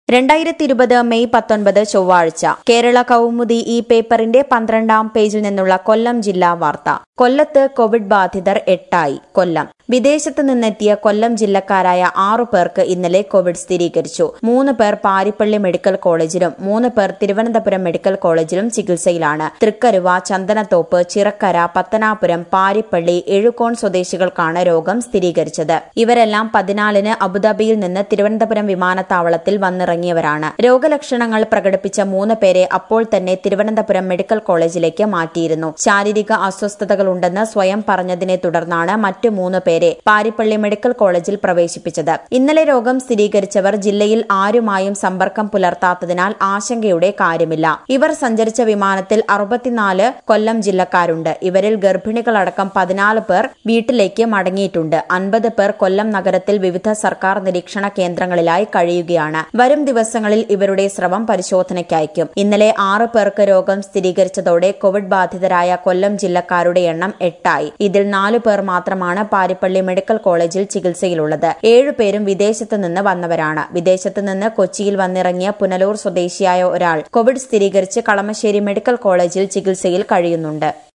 രണ്ടായിരത്തി ഇരുപത് മെയ് പത്തൊൻപത് ചൊവ്വാഴ്ച കേരള കൗമുദി ഈ പേപ്പറിന്റെ പന്ത്രണ്ടാം പേജിൽ നിന്നുള്ള കൊല്ലം ജില്ലാ വാർത്ത കൊല്ലത്ത് കോവിഡ് ബാധിതർ എട്ടായി കൊല്ലം വിദേശത്ത് നിന്നെത്തിയ കൊല്ലം ജില്ലക്കാരായ ആറു പേർക്ക് ഇന്നലെ കോവിഡ് സ്ഥിരീകരിച്ചു മൂന്ന് പേർ പാരിപ്പള്ളി മെഡിക്കൽ കോളേജിലും മൂന്ന് പേർ തിരുവനന്തപുരം മെഡിക്കൽ കോളേജിലും ചികിത്സയിലാണ് തൃക്കരുവ ചന്ദനത്തോപ്പ് ചിറക്കര പത്തനാപുരം പാരിപ്പള്ളി എഴുകോൺ സ്വദേശികൾക്കാണ് രോഗം സ്ഥിരീകരിച്ചത് ഇവരെല്ലാം പതിനാലിന് അബുദാബിയിൽ നിന്ന് തിരുവനന്തപുരം വിമാനത്താവളത്തിൽ വന്നിറങ്ങിയവരാണ് രോഗലക്ഷണങ്ങൾ പ്രകടിപ്പിച്ച മൂന്ന് പേരെ അപ്പോൾ തന്നെ തിരുവനന്തപുരം മെഡിക്കൽ കോളേജിലേക്ക് മാറ്റിയിരുന്നു ശാരീരിക അസ്വസ്ഥതകളുണ്ടെന്ന് സ്വയം പറഞ്ഞതിനെ തുടർന്നാണ് മറ്റു മൂന്ന് പേരെ പാരിപ്പള്ളി മെഡിക്കൽ കോളേജിൽ പ്രവേശിപ്പിച്ചത് ഇന്നലെ രോഗം സ്ഥിരീകരിച്ചവർ ജില്ലയിൽ ആരുമായും സമ്പർക്കം പുലർത്താത്തതിനാൽ ആശങ്കയുടെ കാര്യമില്ല ഇവർ സഞ്ചരിച്ച വിമാനത്തിൽ അറുപത്തിനാല് കൊല്ലം ജില്ലക്കാരുണ്ട് ഇവരിൽ ഗർഭിണികളടക്കം പതിനാല് പേർ വീട്ടിലേക്ക് മടങ്ങിയിട്ടുണ്ട് അൻപത് പേർ കൊല്ലം നഗരത്തിൽ വിവിധ സർക്കാർ നിരീക്ഷണ കേന്ദ്രങ്ങളിലായി കഴിയുകയാണ് വരും ദിവസങ്ങളിൽ ഇവരുടെ സ്രവം പരിശോധനയ്ക്ക് അയക്കും ഇന്നലെ ആറ് പേർക്ക് രോഗം സ്ഥിരീകരിച്ചതോടെ കോവിഡ് ബാധിതരായ കൊല്ലം ജില്ലക്കാരുടെ എണ്ണം എട്ടായി ഇതിൽ നാലു പേർ മാത്രമാണ് പാരിപ്പള്ളി മെഡിക്കൽ കോളേജിൽ ചികിത്സയിലുള്ളത് ഏഴുപേരും വിദേശത്ത് നിന്ന് വന്നവരാണ് വിദേശത്ത് നിന്ന് കൊച്ചിയിൽ വന്നിറങ്ങിയ പുനലൂർ സ്വദേശിയായ ഒരാൾ കോവിഡ് സ്ഥിരീകരിച്ച് കളമശ്ശേരി മെഡിക്കൽ കോളേജിൽ ചികിത്സയിൽ കഴിയുന്നുണ്ട്